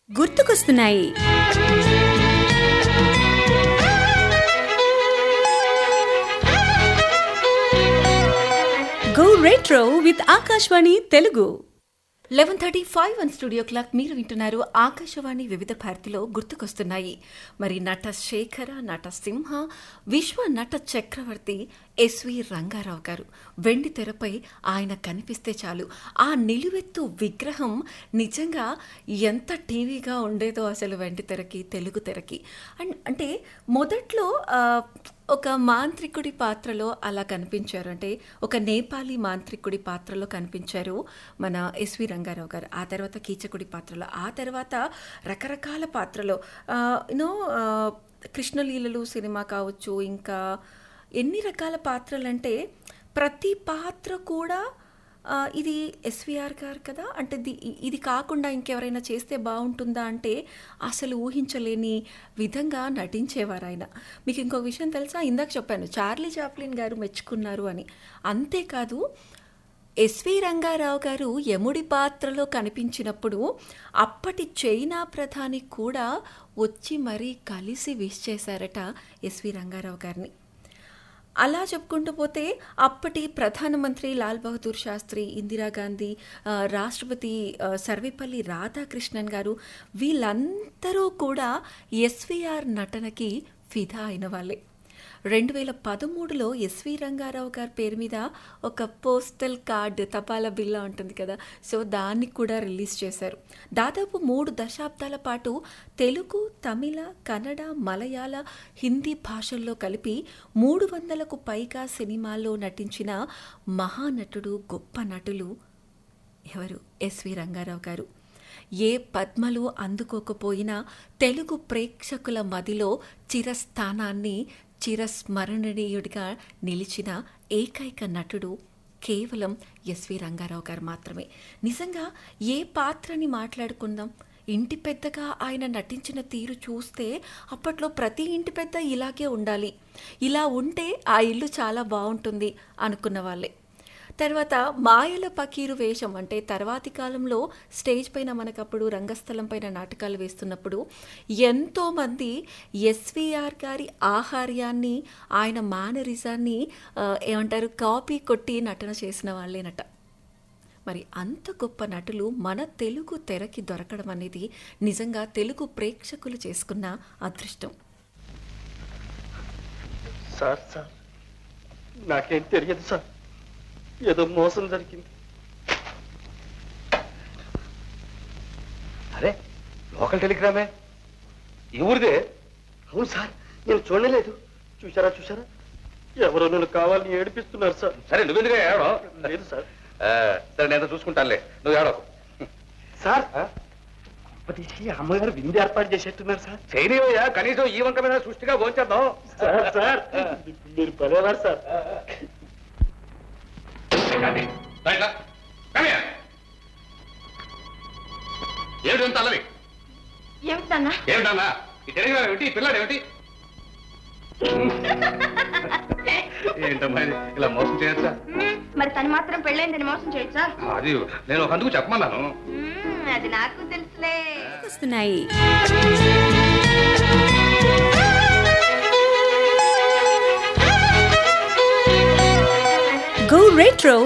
గుర్తుకొస్తున్నాయి go retro with Akashvani Telugu eleven thirty five one studio clock మీరు వింటున్నారు ఆకాశవాణి వివిధ భారతిలో గుర్తుకొస్తున్నాయి మరి నట శేఖర నట సింహ విశ్వ నట చక్రవర్తి ఎస్వి రంగారావు గారు వెండి తెరపై ఆయన కనిపిస్తే చాలు ఆ నిలువెత్తు విగ్రహం నిజంగా ఎంత టీవీగా ఉండేదో అసలు వెండి తెరకి తెలుగు తెరకి అండ్ అంటే మొదట్లో ఆ, ఒక మాంత్రికుడి పాత్రలో అలా కనిపించారు అంటే ఒక నేపాలీ మాంత్రికుడి పాత్రలో కనిపించారు మన ఎస్వి రంగారావు గారు ఆ తర్వాత కీచకుడి పాత్రలో ఆ తర్వాత రకరకాల పాత్రలో యూనో కృష్ణలీలలు సినిమా కావచ్చు ఇంకా ఎన్ని రకాల పాత్రలంటే ప్రతి పాత్ర కూడా ఆ, ఇది ఎస్విఆర్ గారు కదా అంటే ది- ఇది కాకుండా ఇంకెవరైనా చేస్తే బాగుంటుందా అంటే అసలు ఊహించలేని విధంగా నటించేవారు ఆయన మీకు ఇంకొక విషయం తెలుసా ఇందాక చెప్పాను చార్లీ చాప్లిన్ గారు మెచ్చుకున్నారు అని అంతేకాదు ఎస్వి రంగారావు గారు యముడి పాత్రలో కనిపించినప్పుడు అప్పటి చైనా ప్రధాని కూడా వచ్చి మరీ కలిసి విష్ చేశారట ఎస్వి రంగారావు గారిని అలా చెప్పుకుంటూ పోతే అప్పటి ప్రధానమంత్రి లాల్ బహదూర్ శాస్త్రి ఇందిరాగాంధీ ఆ, రాష్ట్రపతి ఆ, సర్వేపల్లి రాధాకృష్ణన్ గారు వీళ్ళందరూ కూడా ఎస్విఆర్ నటనకి ఫిదా అయిన వాళ్ళే రెండు వేల పదమూడులో ఎస్వి రంగారావు గారి పేరు మీద ఒక పోస్టల్ కార్డ్ తపాలా బిల్ల ఉంటుంది కదా సో దాన్ని కూడా రిలీజ్ చేశారు దాదాపు మూడు దశాబ్దాల పాటు తెలుగు తమిళ కన్నడ మలయాళ హిందీ భాషల్లో కలిపి మూడు వందలకు పైగా సినిమాల్లో నటించిన మహానటుడు గొప్ప నటులు ఎవరు ఎస్వి రంగారావు గారు ఏ పద్మలు అందుకోకపోయినా తెలుగు ప్రేక్షకుల మదిలో చిరస్థానాన్ని చిరస్మరణీయుడిగా నిలిచిన ఏకైక నటుడు కేవలం ఎస్వి రంగారావు గారు మాత్రమే నిజంగా ఏ పాత్రని మాట్లాడుకుందాం ఇంటి పెద్దగా ఆయన నటించిన తీరు చూస్తే అప్పట్లో ప్రతి ఇంటి పెద్ద ఇలాగే ఉండాలి ఇలా ఉంటే ఆ ఇల్లు చాలా బాగుంటుంది అనుకున్న వాళ్ళే తర్వాత మాయల పకీరు వేషం అంటే తర్వాతి కాలంలో స్టేజ్ పైన మనకప్పుడు రంగస్థలం పైన నాటకాలు వేస్తున్నప్పుడు ఎంతోమంది ఎస్విఆర్ గారి ఆహార్యాన్ని ఆయన మేనరిజాన్ని ఆ, ఏమంటారు కాపీ కొట్టి నటన చేసిన వాళ్ళేనట మరి అంత గొప్ప నటులు మన తెలుగు తెరకి దొరకడం అనేది నిజంగా తెలుగు ప్రేక్షకులు చేసుకున్న అదృష్టం సార్ సార్ నాకేం తెలియదు సార్ ఏదో మోసం జరిగింది అరే లోకల్ టెలిగ్రామే ఈ ఊరిదే అవును సార్ నేను చూడలేదు చూసారా చూసారా ఎవరో నన్ను కావాలని ఏడిపిస్తున్నారు సార్ సరే నువ్వెందుకు ఏడో లేదు సార్ సరే నేను చూసుకుంటానులే నువ్వు ఏడోకు సార్ అప్పటికి అమ్మగారు విందు ఏర్పాటు చేసేట్టున్నారు సార్ చేయనివయ్యా కనీసం ఈ వంక మీద సృష్టిగా భోంచేద్దాం సార్ సార్ మీరు పదేవారు సార్ శాంతి, రా ఇట్లా. Come here. ఏమిటి అంత అల్లరి ఏమిటన్నా ఏమిటన్నా ఈ టెలిగ్రామ్ ఏమిటి ఈ పిల్లాడు ఏమిటి ఏంటమ్మా ఇది? ఇలా మోసం చేయొచ్చా మరి తను మాత్రం పెళ్ళైందని మోసం చేయొచ్చా అది నేను ఒక అందుకు చెప్పమన్నాను మ్మ్, అది నాకు తెలుసులే వస్తున్నాయి గో రెట్రో